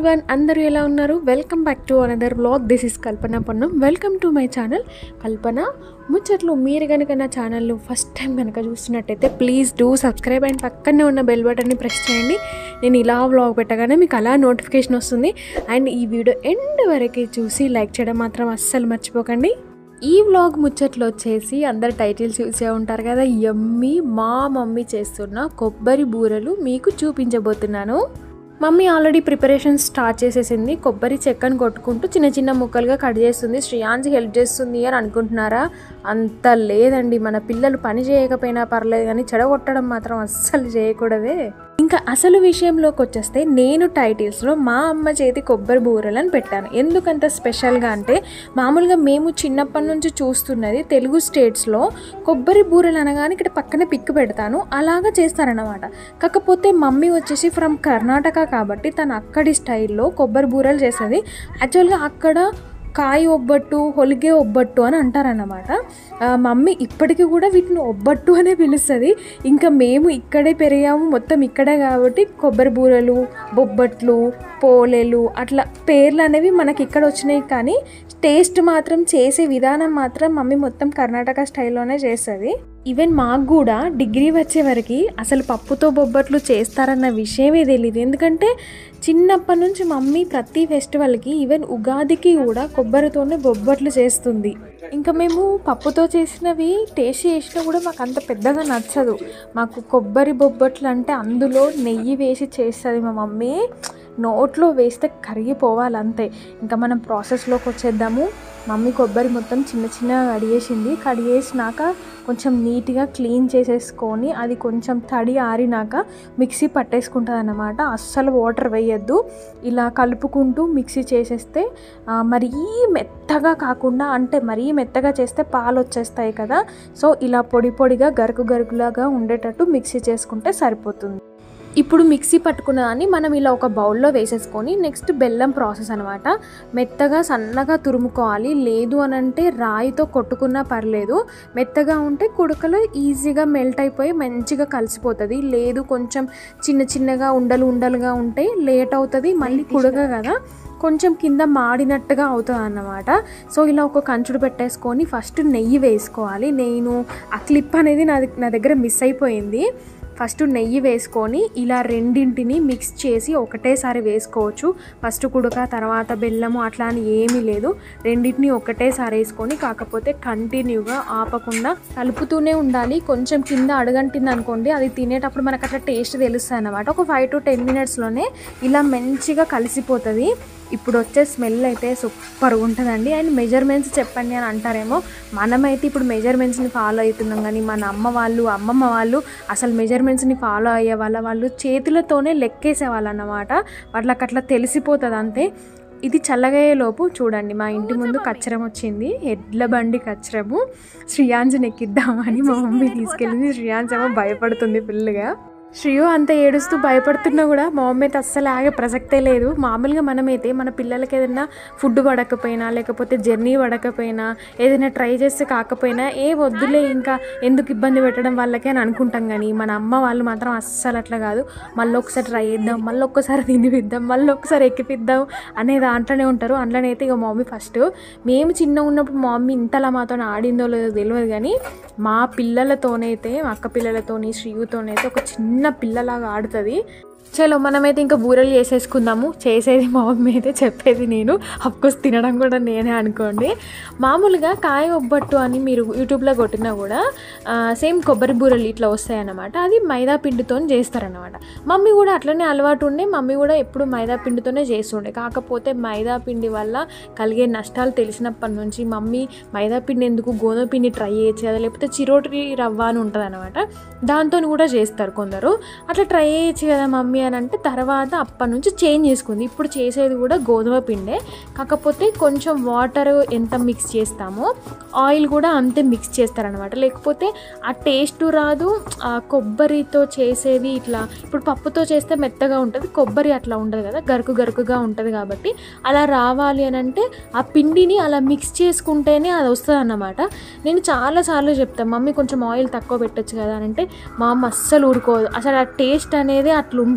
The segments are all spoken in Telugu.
ఎవ్రీవన్ అందరూ ఎలా ఉన్నారు welcome back to another blog this is Kalpana Ponnam welcome to my channel Kalpana ముచ్చట్లు మీరు కనుక నా ఛానల్ను ఫస్ట్ టైం కనుక చూస్తున్నట్టయితే ప్లీజ్ డూ సబ్స్క్రైబ్ అండ్ పక్కనే ఉన్న బెల్ బటన్ని ప్రెస్ చేయండి నేను ఇలా వ్లాగ్ పెట్టగానే మీకు అలా నోటిఫికేషన్ వస్తుంది అండ్ ఈ వీడియో ఎండ్ వరకు చూసి లైక్ చేయడం మాత్రం అస్సలు మర్చిపోకండి ఈ వ్లాగ్ ముచ్చట్లు వచ్చేసి అందరు టైటిల్స్ చూసే ఉంటారు కదా యమ్మీ మా మమ్మీ చేస్తున్న కొబ్బరి బూరలు మీకు చూపించబోతున్నాను మమ్మీ ఆల్రెడీ ప్రిపరేషన్ స్టార్ట్ చేసేసింది కొబ్బరి చెక్కను కొట్టుకుంటూ చిన్న చిన్న ముక్కలుగా కట్ చేస్తుంది శ్రేయాన్సి హెల్ప్ చేస్తుంది అని అనుకుంటున్నారా అంత లేదండి మన పిల్లలు పని చేయకపోయినా పర్లేదు కానీ చెడగొట్టడం మాత్రం అస్సలు చేయకూడదే ఇంకా అసలు విషయంలోకి వచ్చేస్తే నేను టైటిల్స్లో మా అమ్మ చేతి కొబ్బరి బూరెలను పెట్టాను ఎందుకంత స్పెషల్గా అంటే మామూలుగా మేము చిన్నప్పటి నుంచి చూస్తున్నది తెలుగు స్టేట్స్లో కొబ్బరి బూరెలు అనగానే ఇక్కడ పక్కనే పిక్ పెడతాను అలాగా చేస్తారనమాట కాకపోతే మమ్మీ వచ్చేసి ఫ్రమ్ కర్ణాటక కాబట్టి తను అక్కడి స్టైల్లో కొబ్బరి బూరెలు చేస్తుంది యాక్చువల్గా అక్కడ కాయ ఒబ్బట్టు హొలిగే ఒబ్బట్టు అని అంటారన్నమాట ఆ, మమ్మీ ఇప్పటికీ కూడా వీటిని ఒబ్బట్టు అనే పిలుస్తుంది ఇంకా మేము ఇక్కడే పెరిగాము మొత్తం ఇక్కడే కాబట్టి కొబ్బరి బూరలు బొబ్బట్లు పోలేలు అట్లా పేర్లు అనేవి మనకి ఇక్కడ వచ్చినాయి కానీ టేస్ట్ మాత్రం చేసే విధానం మాత్రం మమ్మీ మొత్తం కర్ణాటక స్టైల్లోనే చేస్తుంది ఈవెన్ మాకు కూడా డిగ్రీ వచ్చే వరకు అసలు పప్పుతో బొబ్బట్లు చేస్తారన్న విషయమే తెలియదు ఎందుకంటే చిన్నప్పటి నుంచి మమ్మీ ప్రతి ఫెస్టివల్కి ఈవెన్ ఉగాదికి కూడా కొబ్బరితోనే బొబ్బట్లు చేస్తుంది ఇంకా మేము పప్పుతో చేసినవి టేస్ట్ చేసినా కూడా మాకు అంత పెద్దగా నచ్చదు మాకు కొబ్బరి బొబ్బట్లు అంటే అందులో నెయ్యి వేసి చేస్తుంది మా మమ్మీ నోట్లో వేస్తే కరిగిపోవాలి అంతే ఇంకా మనం ప్రాసెస్లోకి వచ్చేద్దాము మమ్మీ కొబ్బరి మొత్తం చిన్న చిన్నగా కడిగేసింది కడిగేసినాక కొంచెం నీట్గా క్లీన్ చేసేసుకొని అది కొంచెం తడి ఆరినాక మిక్సీ పట్టేసుకుంటుంది అన్నమాట అస్సలు వాటర్ వేయద్దు ఇలా కలుపుకుంటూ మిక్సీ చేసేస్తే ఆ, మరీ మెత్తగా కాకుండా అంటే మరీ మెత్తగా చేస్తే పాలు వచ్చేస్తాయి కదా సో ఇలా పొడి పొడిగా గరుకు గరుకులాగా ఉండేటట్టు మిక్సీ చేసుకుంటే సరిపోతుంది ఇప్పుడు మిక్సీ పట్టుకున్న దాన్ని మనం ఇలా ఒక బౌల్లో వేసేసుకొని నెక్స్ట్ బెల్లం ప్రాసెస్ అనమాట మెత్తగా సన్నగా తురుముకోవాలి లేదు అని అంటే రాయితో కొట్టుకున్నా పర్లేదు మెత్తగా ఉంటే కుడకలో ఈజీగా మెల్ట్ అయిపోయి మంచిగా కలిసిపోతుంది లేదు కొంచెం చిన్న చిన్నగా ఉండలు ఉండలుగా ఉంటే లేట్ అవుతుంది మళ్ళీ కుడక కదా కొంచెం కింద మాడినట్టుగా అవుతుంది అన్నమాట సో ఇలా ఒక కంచుడు పెట్టేసుకొని ఫస్ట్ నెయ్యి వేసుకోవాలి నేను ఆ క్లిప్ అనేది నా నా దగ్గర మిస్ అయిపోయింది ఫస్ట్ నెయ్యి వేసుకొని ఇలా రెండింటిని మిక్స్ చేసి ఒకటేసారి వేసుకోవచ్చు ఫస్ట్ కుడక తర్వాత బెల్లము అట్లా అని ఏమీ లేదు రెండింటిని ఒకటేసారి వేసుకొని కాకపోతే కంటిన్యూగా ఆపకుండా కలుపుతూనే ఉండాలి కొంచెం కింద అడగంటింది అనుకోండి అది తినేటప్పుడు మనకు అట్లా టేస్ట్ తెలుస్తుంది అన్నమాట ఒక ఫైవ్ టు టెన్ మినిట్స్లోనే ఇలా మంచిగా కలిసిపోతుంది ఇప్పుడు వచ్చే స్మెల్ అయితే సూపర్ ఉంటుందండి అండ్ మెజర్మెంట్స్ చెప్పండి అని అంటారేమో మనమైతే ఇప్పుడు మెజర్మెంట్స్ని ఫాలో అవుతున్నాం కానీ మన అమ్మ వాళ్ళు అమ్మమ్మ వాళ్ళు అసలు మెజర్మెంట్స్ని ఫాలో అయ్యే వాళ్ళ వాళ్ళు చేతులతోనే లెక్కేసేవాళ్ళు అన్నమాట వాళ్ళకి అట్లా తెలిసిపోతుంది అంతే ఇది చల్లగయ్యేలోపు చూడండి మా ఇంటి ముందు కచ్చరం వచ్చింది ఎడ్ల బండి కచ్చరము శ్రియాంజ్ని ఎక్కిద్దామని మా మమ్మీ తీసుకెళ్ళింది శ్రియాంజ్ ఏమో భయపడుతుంది ఫుల్గా శ్రియు అంత ఏడుస్తూ భయపడుతున్నా కూడా మా మమ్మీ అయితే అస్సలు ఆగే ప్రసక్తే లేదు మామూలుగా మనమైతే మన పిల్లలకి ఏదైనా ఫుడ్ పడకపోయినా లేకపోతే జర్నీ పడకపోయినా ఏదైనా ట్రై చేస్తే కాకపోయినా ఏ వద్దులే ఇంకా ఎందుకు ఇబ్బంది పెట్టడం వాళ్ళకే అని అనుకుంటాం కానీ మన అమ్మ వాళ్ళు మాత్రం అస్సలు అట్లా కాదు మళ్ళీ ఒకసారి ట్రై చేద్దాం మళ్ళీ ఒక్కసారి తినిపిద్దాం మళ్ళీ ఒకసారి ఎక్కిపిద్దాం అనే దాంట్లోనే ఉంటారు అందులోనే అయితే ఇక మా మమ్మీ ఫస్ట్ మేము చిన్న ఉన్నప్పుడు మా మమ్మీ ఇంతలా మాతో ఆడిందో లేదో తెలియదు కానీ మా పిల్లలతోనైతే మా అక్క పిల్లలతోని శ్రీయుతోనైతే ఒక చిన్న పిల్లలాగా ఆడుతుంది చలో మనమైతే ఇంకా బూరెలు చేసేసుకుందాము చేసేది మా మమ్మీ అయితే చెప్పేది నేను అఫ్కోర్స్ తినడం కూడా నేనే అనుకోండి మామూలుగా కాయ ఒబ్బట్టు అని మీరు యూట్యూబ్లో కొట్టినా కూడా సేమ్ కొబ్బరి బూరెలు ఇట్లా వస్తాయన్నమాట అది మైదా పిండితో చేస్తారనమాట మమ్మీ కూడా అట్లనే అలవాటు ఉండే మమ్మీ కూడా ఎప్పుడు మైదా పిండితోనే చేస్తుండే కాకపోతే మైదా పిండి వల్ల కలిగే నష్టాలు తెలిసినప్పటి నుంచి మమ్మీ మైదా పిండి ఎందుకు గోధుమ పిండి ట్రై చేయొచ్చు కదా లేకపోతే చిరోటి రవ్వ అని ఉంటుంది అనమాట దాంతో కూడా చేస్తారు కొందరు అట్లా ట్రై చేయొచ్చు కదా మమ్మీ అని అంటే తర్వాత అప్పటి నుంచి చేంజ్ చేసుకుంది ఇప్పుడు చేసేది కూడా గోధుమ పిండే కాకపోతే కొంచెం వాటర్ ఎంత మిక్స్ చేస్తామో ఆయిల్ కూడా అంతే మిక్స్ చేస్తారనమాట లేకపోతే ఆ టేస్ట్ రాదు ఆ కొబ్బరితో చేసేది ఇట్లా ఇప్పుడు పప్పుతో చేస్తే మెత్తగా ఉంటుంది కొబ్బరి అట్లా ఉండదు కదా గరుకు గరుకుగా ఉంటుంది కాబట్టి అలా రావాలి అని అంటే ఆ పిండిని అలా మిక్స్ చేసుకుంటేనే అది వస్తుంది అన్నమాట నేను చాలాసార్లు చెప్తాను మమ్మీ కొంచెం ఆయిల్ తక్కువ పెట్టొచ్చు కదా అని అంటే మా అమ్మ అస్సలు ఊరుకోదు అసలు ఆ టేస్ట్ అనేది అట్లా ఉంటుంది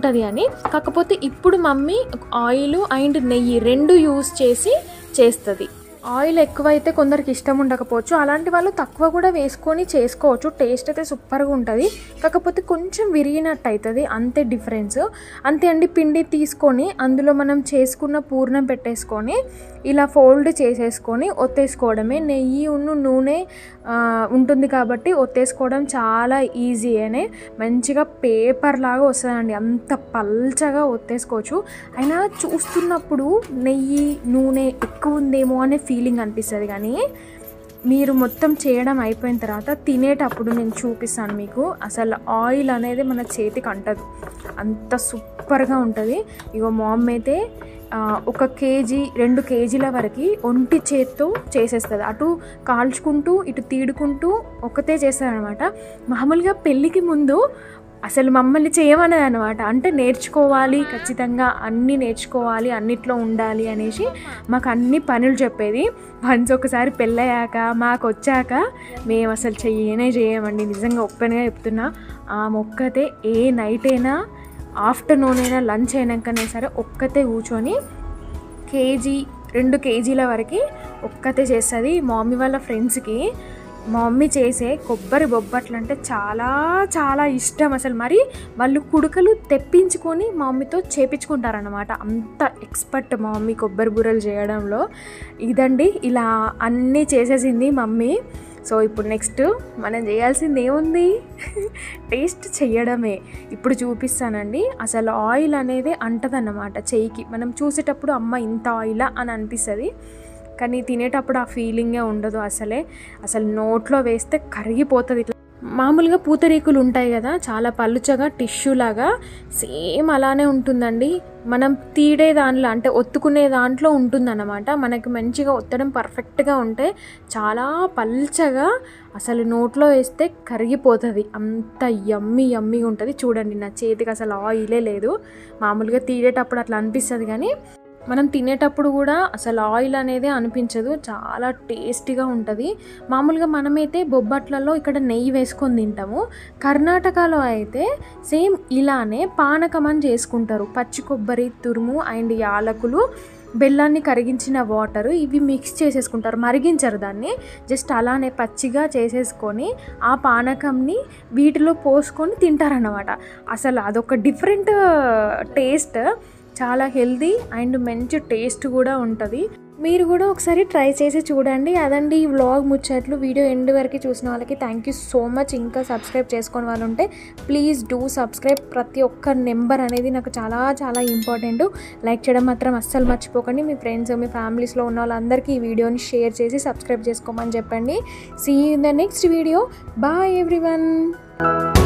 బాగుంటుంది అని కాకపోతే ఇప్పుడు మమ్మీ ఆయిల్ అండ్ నెయ్యి రెండు యూస్ చేసి చేస్తుంది ఆయిల్ ఎక్కువైతే కొందరికి ఇష్టం ఉండకపోవచ్చు అలాంటి వాళ్ళు తక్కువ కూడా వేసుకొని చేసుకోవచ్చు టేస్ట్ అయితే సూపర్గా ఉంటుంది కాకపోతే కొంచెం విరిగినట్టు అవుతుంది అంతే డిఫరెన్స్ అంతే అండి పిండి తీసుకొని అందులో మనం చేసుకున్న పూర్ణం పెట్టేసుకొని ఇలా ఫోల్డ్ చేసేసుకొని ఒత్తేసుకోవడమే నెయ్యి ఉన్ను నూనె ఆ, ఉంటుంది కాబట్టి ఒత్తేసుకోవడం చాలా ఈజీ అనే మంచిగా పేపర్ లాగా వస్తుందండి అంత పల్చగా ఒత్తేసుకోవచ్చు అయినా చూస్తున్నప్పుడు నెయ్యి నూనె ఎక్కువ ఉందేమో అనే ఫీలింగ్ అనిపిస్తుంది కానీ మీరు మొత్తం చేయడం అయిపోయిన తర్వాత తినేటప్పుడు నేను చూపిస్తాను మీకు అసలు ఆయిల్ అనేది మన చేతికి అంటదు అంత సూపర్గా ఉంటుంది ఇగో మామ్ అయితే ఆ, ఒక కేజీ రెండు కేజీల వరకు ఒంటి చేత్తో చేసేస్తుంది అటు కాల్చుకుంటూ ఇటు తీడుకుంటూ ఒకతే చేస్తారనమాట మామూలుగా పెళ్ళికి ముందు అసలు మమ్మల్ని చేయమనేది అనమాట అంటే నేర్చుకోవాలి ఖచ్చితంగా అన్నీ నేర్చుకోవాలి అన్నిట్లో ఉండాలి అనేసి మాకు అన్ని పనులు చెప్పేది వన్స్ ఒకసారి పెళ్ళయ్యాక మాకు వచ్చాక మేము అసలు చెయ్యనే చేయమండి నిజంగా ఓపెన్గా చెప్తున్నా ఆ మొక్కతే ఏ నైట్ అయినా ఆఫ్టర్నూన్ అయినా లంచ్ అయినాకనే సరే ఒక్కతే కూర్చొని కేజీ రెండు కేజీల వరకు ఒక్కతే చేస్తుంది మా మమ్మీ వాళ్ళ ఫ్రెండ్స్కి మా మమ్మీ చేసే కొబ్బరి బొబ్బట్లు అంటే చాలా చాలా ఇష్టం అసలు మరి వాళ్ళు కుడుకలు తెప్పించుకొని మా మమ్మీతో చేపించుకుంటారనమాట అంత ఎక్స్పర్ట్ మా మమ్మీ కొబ్బరి బూరలు చేయడంలో ఇదండి ఇలా అన్నీ చేసేసింది మమ్మీ సో ఇప్పుడు నెక్స్ట్ మనం చేయాల్సింది ఏముంది టేస్ట్ చెయ్యడమే ఇప్పుడు చూపిస్తానండి అసలు ఆయిల్ అనేది అంటదన్నమాట చెయ్యికి మనం చూసేటప్పుడు అమ్మ ఇంత ఆయిలా అని అనిపిస్తుంది కానీ తినేటప్పుడు ఆ ఫీలింగే ఉండదు అసలే అసలు నోట్లో వేస్తే కరిగిపోతుంది ఇట్లా మామూలుగా పూతరేకులు ఉంటాయి కదా చాలా పలుచగా టిష్యూ లాగా సేమ్ అలానే ఉంటుందండి మనం తీడే దానిలో అంటే ఒత్తుకునే దాంట్లో ఉంటుందన్నమాట మనకి మంచిగా ఒత్తడం పర్ఫెక్ట్గా ఉంటే చాలా పల్చగా అసలు నోట్లో వేస్తే కరిగిపోతుంది అంత యమ్మి యమ్మిగా ఉంటుంది చూడండి నా చేతికి అసలు ఆయిలే లేదు మామూలుగా తీడేటప్పుడు అట్లా అనిపిస్తుంది కానీ మనం తినేటప్పుడు కూడా అసలు ఆయిల్ అనేది అనిపించదు చాలా టేస్టీగా ఉంటుంది మామూలుగా మనమైతే బొబ్బట్లలో ఇక్కడ నెయ్యి వేసుకొని తింటాము కర్ణాటకలో అయితే సేమ్ ఇలానే పానకం అని చేసుకుంటారు పచ్చి కొబ్బరి తురుము అండ్ యాలకులు బెల్లాన్ని కరిగించిన వాటర్ ఇవి మిక్స్ చేసేసుకుంటారు మరిగించరు దాన్ని జస్ట్ అలానే పచ్చిగా చేసేసుకొని ఆ పానకంని వీటిలో పోసుకొని తింటారన్నమాట అసలు అదొక డిఫరెంట్ టేస్ట్ చాలా హెల్దీ అండ్ మంచి టేస్ట్ కూడా ఉంటుంది మీరు కూడా ఒకసారి ట్రై చేసి చూడండి అదండి ఈ వ్లాగ్ ముచ్చట్లు వీడియో ఎండ్ వరకు చూసిన వాళ్ళకి థ్యాంక్ యూ సో మచ్ ఇంకా సబ్స్క్రైబ్ చేసుకుని వాళ్ళు ఉంటే ప్లీజ్ డూ సబ్స్క్రైబ్ ప్రతి ఒక్క నెంబర్ అనేది నాకు చాలా చాలా ఇంపార్టెంట్ లైక్ చేయడం మాత్రం అస్సలు మర్చిపోకండి మీ ఫ్రెండ్స్ మీ ఫ్యామిలీస్లో ఉన్న వాళ్ళందరికీ ఈ వీడియోని షేర్ చేసి సబ్స్క్రైబ్ చేసుకోమని చెప్పండి see in the next video bye everyone